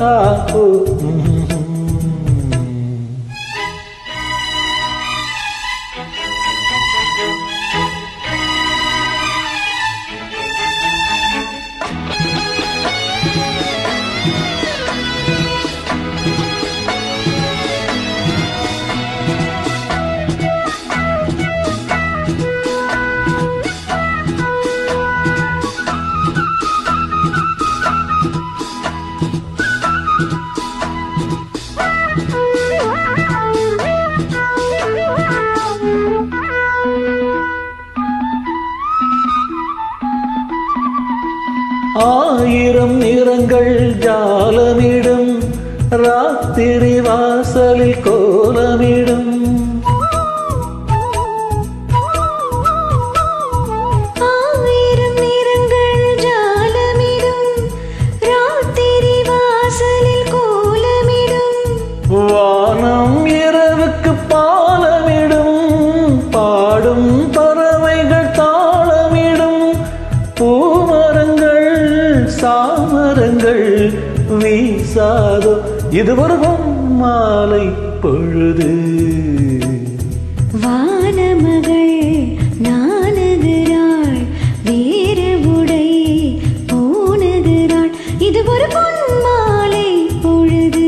ஆ ஓ ம். ஆயிரம் நிறங்கள் ஜாலமிடும் ராத்திரி வாசலில் கோலமிடும் ஆயிரம் நிறங்கள் ஜாலமிடும் ராத்திரி வாசலில் கோலமிடும் வானம் இரவுக்கு பாலமிடும் பாடும் பறவைகள் தாளமிடும் பூமரங்கள் சாமரங்கள் வீசாதோ இது ஒரு மாலை பொழுது வானமகள் நாணுகிறாள் வேறு உடை போனுகிறாள் இது ஒரு பொன்மாலை பொழுது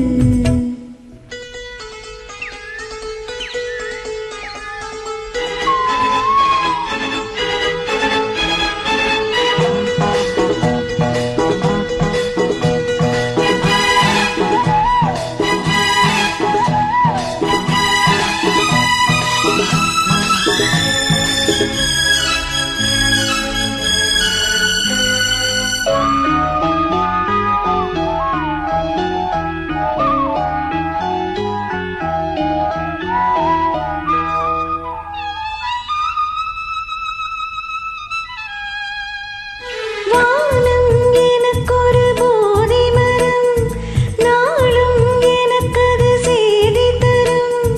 வானம் எனக்கொரு போதை மரம் நாளும் எனக்கது செய்தி தரும்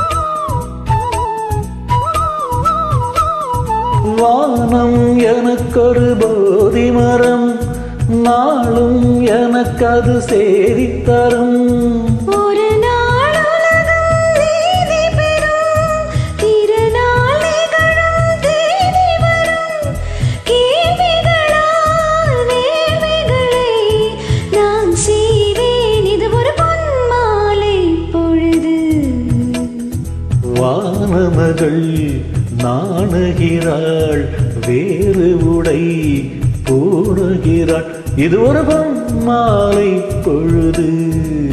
வானம் எனக்கொரு போதி மரம் நாளும் எனக்கது சேரி தரும் ஒரு நாள் உலகம் நீதி பெறும் திருநாள் நிகழும் தேடி வரும் கேள்விகளால் வேள்விகளை நான் செய்வேன் இது ஒரு பொன்மாலை பொழுது வானமகள் நாணுகிறாள் வேறு உடை போடுகிறாள் இது ஒரு மாலை பொழுது